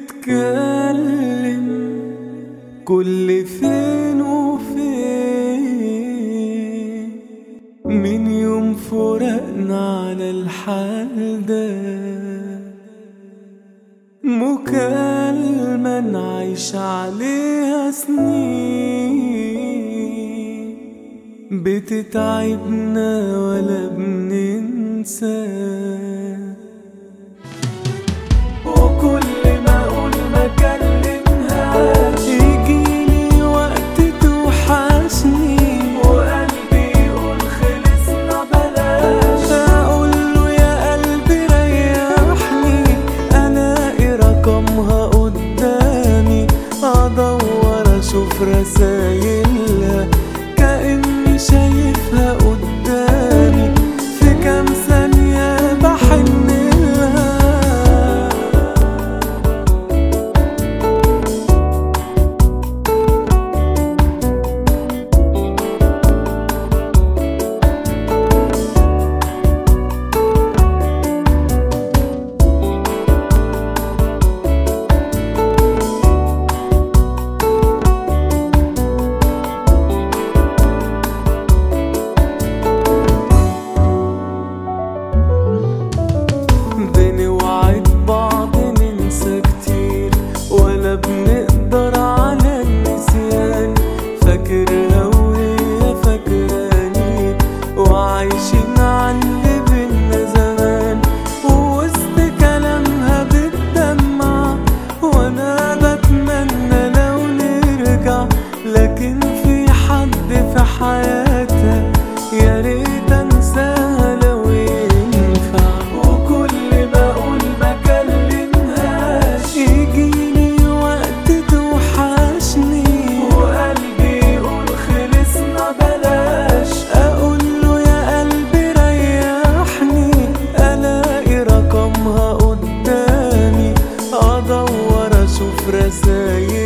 بنتكلم كل فين وفين من يوم فرقنا على الحال ده مكالمة نعيش عليها سنين بتتعبنا ولا بننسى وكل ما اقول ما كلمهاش يجيلي وقت توحشني وقلبي يقول خلصنا بلاش اقول له يا قلبي ريحني الاقي رقمها قدامي ادور اشوف رسايلها كاني شايفها قدامي في كام ثانيه بحن لها بنوعد بعض ننسى كتير ولا بنقدر على النسيان فاكرها وهي فاكراني وعايشين عاللي بينا زمان ووسط كلامها بتدمع وانا بتمنى لو نرجع لكن في حد في حياتها يا ريت انساها لو ينفع وكل ما اقول ما كلمهاش يجيلي وقت توحشني وقلبي يقول خلصنا بلاش اقول له يا قلبي ريحني الاقي رقمها قدامي ادور اشوف رسايل